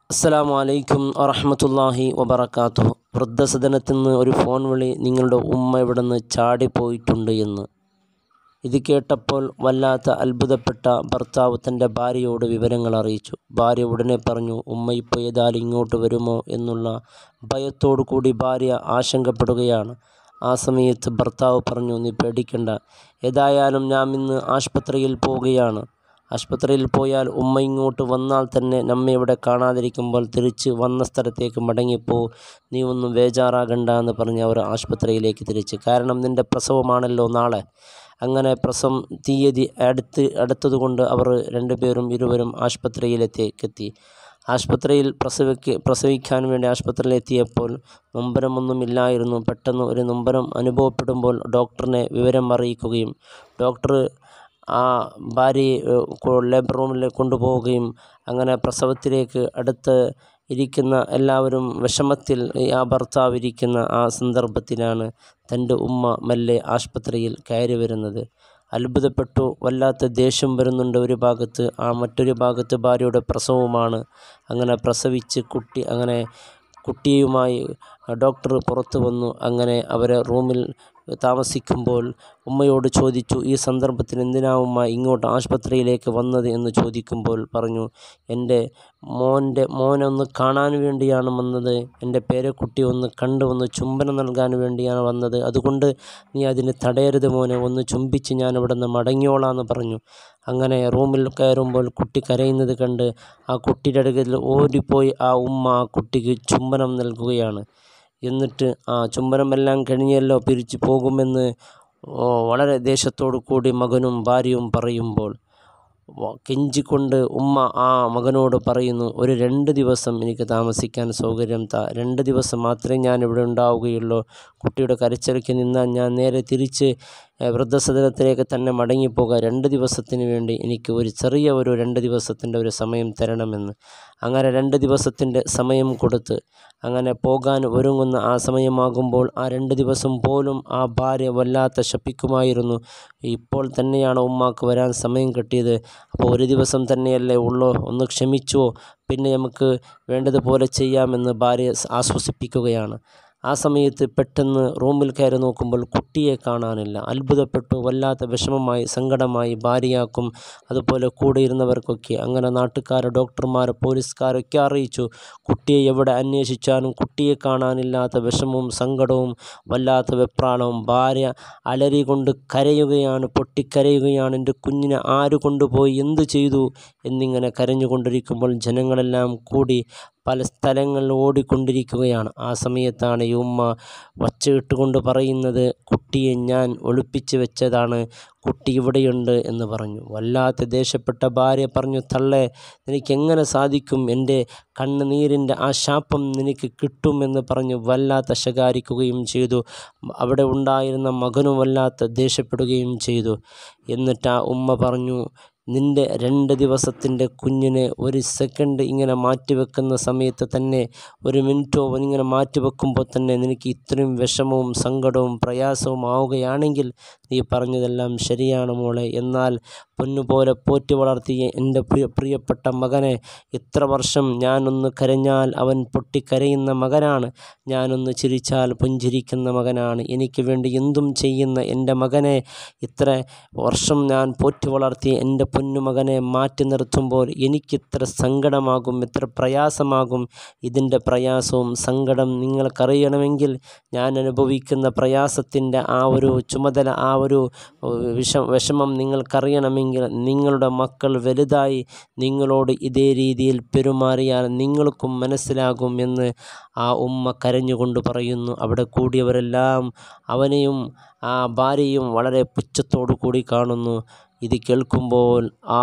അസ്സലാമു അലൈക്കും വറഹ്മത്തുള്ളാഹി വബറകാതുഹു വൃദ്ധസദനത്തിൽ നിന്ന് ഒരു ഫോൺ വിളി നിങ്ങളുടെ ഉമ്മ ഇവിടുന്ന് ചാടിപ്പോയിട്ടുണ്ട് എന്ന് ഇത് കേട്ടപ്പോൾ വല്ലാത്ത അത്ഭുതപ്പെട്ട ഭർത്താവ് തൻ്റെ ഭാര്യയോട് വിവരങ്ങൾ അറിയിച്ചു ഭാര്യ ഉടനെ പറഞ്ഞു ഉമ്മ ഇപ്പോൾ ഏതായാലും ഇങ്ങോട്ട് വരുമോ എന്നുള്ള ഭയത്തോടു കൂടി ഭാര്യ ആശങ്കപ്പെടുകയാണ് ആ സമയത്ത് ഭർത്താവ് പറഞ്ഞു നീ പേടിക്കണ്ട ഏതായാലും ഞാൻ ഇന്ന് ആശുപത്രിയിൽ പോവുകയാണ് ആശുപത്രിയിൽ പോയാൽ ഉമ്മ ഇങ്ങോട്ട് വന്നാൽ തന്നെ നമ്മെ ഇവിടെ കാണാതിരിക്കുമ്പോൾ തിരിച്ച് വന്ന സ്ഥലത്തേക്ക് മടങ്ങിപ്പോ നീ ഒന്നും ബേജാറാകണ്ട എന്ന് പറഞ്ഞ് അവർ ആശുപത്രിയിലേക്ക് തിരിച്ച് കാരണം നിൻ്റെ പ്രസവമാണല്ലോ നാളെ അങ്ങനെ പ്രസവം തീയതി അടുത്ത് അടുത്തതുകൊണ്ട് അവർ രണ്ടുപേരും ഇരുവരും ആശുപത്രിയിലെത്തിയെത്തി ആശുപത്രിയിൽ പ്രസവിക്ക് പ്രസവിക്കാൻ വേണ്ടി ആശുപത്രിയിലെത്തിയപ്പോൾ നൊമ്പരമൊന്നുമില്ലായിരുന്നു പെട്ടെന്ന് ഒരു നൊമ്പരം അനുഭവപ്പെടുമ്പോൾ ഡോക്ടറിനെ വിവരം അറിയിക്കുകയും ഡോക്ടർ ആ ഭാര്യയെ ലേബർ റൂമിൽ കൊണ്ടുപോവുകയും അങ്ങനെ പ്രസവത്തിലേക്ക് അടുത്ത് ഇരിക്കുന്ന എല്ലാവരും വിഷമത്തിൽ ആ ഭർത്താവ് ഇരിക്കുന്ന ആ സന്ദർഭത്തിലാണ് തൻ്റെ ഉമ്മ മെല്ലെ ആശുപത്രിയിൽ കയറി വരുന്നത് അത്ഭുതപ്പെട്ടു വല്ലാത്ത ദേഷ്യം വരുന്നുണ്ട് ഒരു ഭാഗത്ത് ആ മറ്റൊരു ഭാഗത്ത് ഭാര്യയുടെ പ്രസവമാണ് അങ്ങനെ പ്രസവിച്ച് കുട്ടി അങ്ങനെ കുട്ടിയുമായി ഡോക്ടർ പുറത്തു വന്നു അങ്ങനെ അവരെ റൂമിൽ താമസിക്കുമ്പോൾ ഉമ്മയോട് ചോദിച്ചു ഈ സന്ദർഭത്തിൽ എന്തിനാ ഉമ്മ ഇങ്ങോട്ട് ആശുപത്രിയിലേക്ക് വന്നത് എന്ന് ചോദിക്കുമ്പോൾ പറഞ്ഞു എൻ്റെ മോൻ്റെ മോനെ ഒന്ന് കാണാൻ വേണ്ടിയാണ് വന്നത് എൻ്റെ പേരക്കുട്ടി ഒന്ന് കണ്ട് ഒന്ന് ചുംബനം നൽകാൻ വേണ്ടിയാണ് വന്നത് അതുകൊണ്ട് നീ അതിന് തടയരുത് മോനെ ഒന്ന് ചുംബിച്ച് ഞാൻ ഇവിടെ നിന്ന് മടങ്ങിയോളാന്ന് പറഞ്ഞു അങ്ങനെ റൂമിൽ കയറുമ്പോൾ കുട്ടി കരയുന്നത് കണ്ട് ആ കുട്ടിയുടെ അടുക്കൽ ഓടിപ്പോയി ആ ഉമ്മ ആ കുട്ടിക്ക് ചുംബനം നൽകുകയാണ് എന്നിട്ട് ആ ചുംബനമെല്ലാം കഴിഞ്ഞല്ലോ പിരിച്ചു പോകുമെന്ന് വളരെ ദേഷ്യത്തോടു കൂടി മകനും ഭാര്യയും പറയുമ്പോൾ കെഞ്ചിക്കൊണ്ട് ഉമ്മ ആ മകനോട് പറയുന്നു ഒരു രണ്ട് ദിവസം എനിക്ക് താമസിക്കാൻ സൗകര്യം താ രണ്ട് ദിവസം മാത്രമേ ഞാൻ ഇവിടെ ഉണ്ടാവുകയുള്ളൂ കുട്ടിയുടെ കരച്ചിലയ്ക്ക് നിന്നാൽ ഞാൻ നേരെ തിരിച്ച് വൃദ്ധസദനത്തിലേക്ക് തന്നെ മടങ്ങിപ്പോകാം രണ്ട് ദിവസത്തിന് വേണ്ടി എനിക്ക് ഒരു ചെറിയ ഒരു രണ്ട് ദിവസത്തിൻ്റെ ഒരു സമയം തരണമെന്ന് അങ്ങനെ രണ്ട് ദിവസത്തിൻ്റെ സമയം കൊടുത്ത് അങ്ങനെ പോകാൻ ഒരുങ്ങുന്ന ആ സമയമാകുമ്പോൾ ആ രണ്ട് ദിവസം പോലും ആ ഭാര്യ വല്ലാത്ത ശപ്പിക്കുമായിരുന്നു ഇപ്പോൾ തന്നെയാണ് ഉമ്മാക്ക് വരാൻ സമയം കിട്ടിയത് അപ്പോൾ ഒരു ദിവസം തന്നെയല്ലേ ഉള്ളൂ ഒന്ന് ക്ഷമിച്ചുവോ പിന്നെ നമുക്ക് വേണ്ടതുപോലെ ചെയ്യാമെന്ന് ഭാര്യ ആശ്വസിപ്പിക്കുകയാണ് ആ സമയത്ത് പെട്ടെന്ന് റൂമിൽ കയറി നോക്കുമ്പോൾ കുട്ടിയെ കാണാനില്ല അത്ഭുതപ്പെട്ടു വല്ലാത്ത വിഷമമായി സങ്കടമായി ഭാര്യയാക്കും അതുപോലെ കൂടെ ഇരുന്നവർക്കൊക്കെ അങ്ങനെ നാട്ടുകാർ ഡോക്ടർമാർ പോലീസുകാരൊക്കെ അറിയിച്ചു കുട്ടിയെ എവിടെ അന്വേഷിച്ചാലും കുട്ടിയെ കാണാനില്ലാത്ത വിഷമവും സങ്കടവും വല്ലാത്ത വെപ്രാളവും ഭാര്യ അലറി കൊണ്ട് കരയുകയാണ് പൊട്ടിക്കരയുകയാണ് എൻ്റെ കുഞ്ഞിനെ ആര് കൊണ്ടുപോയി എന്തു ചെയ്തു എന്നിങ്ങനെ കരഞ്ഞുകൊണ്ടിരിക്കുമ്പോൾ ജനങ്ങളെല്ലാം കൂടി പല സ്ഥലങ്ങളിൽ ഓടിക്കൊണ്ടിരിക്കുകയാണ് ആ സമയത്താണ് ഈ ഉമ്മ വച്ചയിട്ടുകൊണ്ട് പറയുന്നത് കുട്ടിയെ ഞാൻ ഒളിപ്പിച്ച് വെച്ചതാണ് കുട്ടി ഇവിടെയുണ്ട് എന്ന് പറഞ്ഞു വല്ലാത്ത ദേഷ്യപ്പെട്ട ഭാര്യ പറഞ്ഞു തള്ളേ നിനക്ക് എങ്ങനെ സാധിക്കും എൻ്റെ കണ്ണുനീരിൻ്റെ ആ ശാപം നിനക്ക് കിട്ടുമെന്ന് പറഞ്ഞു വല്ലാത്ത ശകാരിക്കുകയും ചെയ്തു അവിടെ ഉണ്ടായിരുന്ന മകനും വല്ലാത്ത ദേഷ്യപ്പെടുകയും ചെയ്തു എന്നിട്ട് ആ ഉമ്മ പറഞ്ഞു നിൻ്റെ രണ്ട് ദിവസത്തിൻ്റെ കുഞ്ഞിനെ ഒരു സെക്കൻഡ് ഇങ്ങനെ മാറ്റിവെക്കുന്ന സമയത്ത് തന്നെ ഒരു മിനിറ്റോ ഇങ്ങനെ മാറ്റിവെക്കുമ്പോൾ തന്നെ നിനക്ക് ഇത്രയും വിഷമവും സങ്കടവും പ്രയാസവും ആവുകയാണെങ്കിൽ നീ പറഞ്ഞതെല്ലാം ശരിയാണ് മോളെ എന്നാൽ പൊന്നുപോലെ പോറ്റി വളർത്തിയ എൻ്റെ പ്രിയ പ്രിയപ്പെട്ട മകനെ ഇത്ര വർഷം ഞാനൊന്ന് കരഞ്ഞാൽ അവൻ പൊട്ടിക്കരയുന്ന മകനാണ് ഞാനൊന്ന് ചിരിച്ചാൽ പുഞ്ചിരിക്കുന്ന മകനാണ് എനിക്ക് വേണ്ടി എന്തും ചെയ്യുന്ന എൻ്റെ മകനെ ഇത്ര വർഷം ഞാൻ പോറ്റി വളർത്തിയ എൻ്റെ പൊന്നുമകനെ മാറ്റി നിർത്തുമ്പോൾ എനിക്കിത്ര സങ്കടമാകും ഇത്ര പ്രയാസമാകും ഇതിൻ്റെ പ്രയാസവും സങ്കടം നിങ്ങൾക്കറിയണമെങ്കിൽ ഞാൻ അനുഭവിക്കുന്ന പ്രയാസത്തിൻ്റെ ആ ഒരു ചുമതല ആ ഒരു വിഷ വിഷമം നിങ്ങൾക്കറിയണമെങ്കിൽ നിങ്ങളുടെ മക്കൾ വലുതായി നിങ്ങളോട് ഇതേ രീതിയിൽ പെരുമാറിയാൽ നിങ്ങൾക്കും മനസ്സിലാകും എന്ന് ആ ഉമ്മ കരഞ്ഞുകൊണ്ട് പറയുന്നു അവിടെ കൂടിയവരെല്ലാം അവനെയും ആ ഭാര്യയും വളരെ പുച്ഛത്തോടു കൂടി കാണുന്നു ഇത് കേൾക്കുമ്പോൾ ആ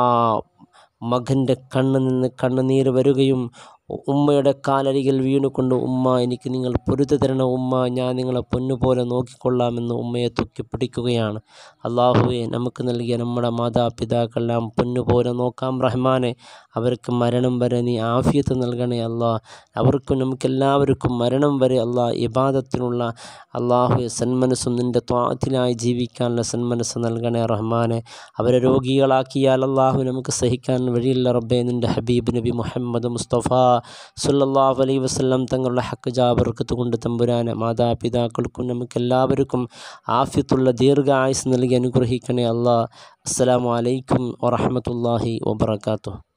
മകൻ്റെ കണ്ണ് നിന്ന് കണ്ണുനീര് വരികയും ഉമ്മയുടെ കാലരികിൽ വീണുകൊണ്ട് ഉമ്മ എനിക്ക് നിങ്ങൾ പൊരുതി തരണ ഉമ്മ ഞാൻ നിങ്ങളെ പൊന്നുപോലെ നോക്കിക്കൊള്ളാമെന്ന് ഉമ്മയെ തൂക്കിപ്പിടിക്കുകയാണ് അള്ളാഹുവെ നമുക്ക് നൽകിയ നമ്മുടെ മാതാപിതാക്കളെല്ലാം പൊന്നുപോലെ നോക്കാം റഹ്മാനെ അവർക്ക് മരണം വരെ നീ ആഫിയത്ത് നൽകണേ അല്ലാ അവർക്കും നമുക്കെല്ലാവർക്കും മരണം വരെ അല്ലാ ഇബാദത്തിനുള്ള അള്ളാഹു സന്മനസ്സും നിൻ്റെ ത്വാത്തിനായി ജീവിക്കാനുള്ള സന്മനസ്സ് നൽകണേ റഹ്മാനെ അവരെ രോഗികളാക്കിയാൽ അള്ളാഹു നമുക്ക് സഹിക്കാൻ വഴിയില്ല റബ്ബേ നിൻ്റെ ഹബീബ് നബി മുഹമ്മദ് മുസ്തഫ സുല്ലല്ലാഹു അലൈഹി വസല്ലം തങ്ങളുടെ ഹക്ക് ജാബർക്കത്ത് കൊണ്ട് തമ്പുരാനെ മാതാപിതാക്കൾക്കും നമുക്കെല്ലാവർക്കും ആഫ്യത്തുള്ള ദീർഘായുസ് നൽകി അനുഗ്രഹിക്കണേ അല്ലാ അസ്സലാമു അലൈക്കും വറഹ്മത്തുള്ളാഹി വബറകാതുഹു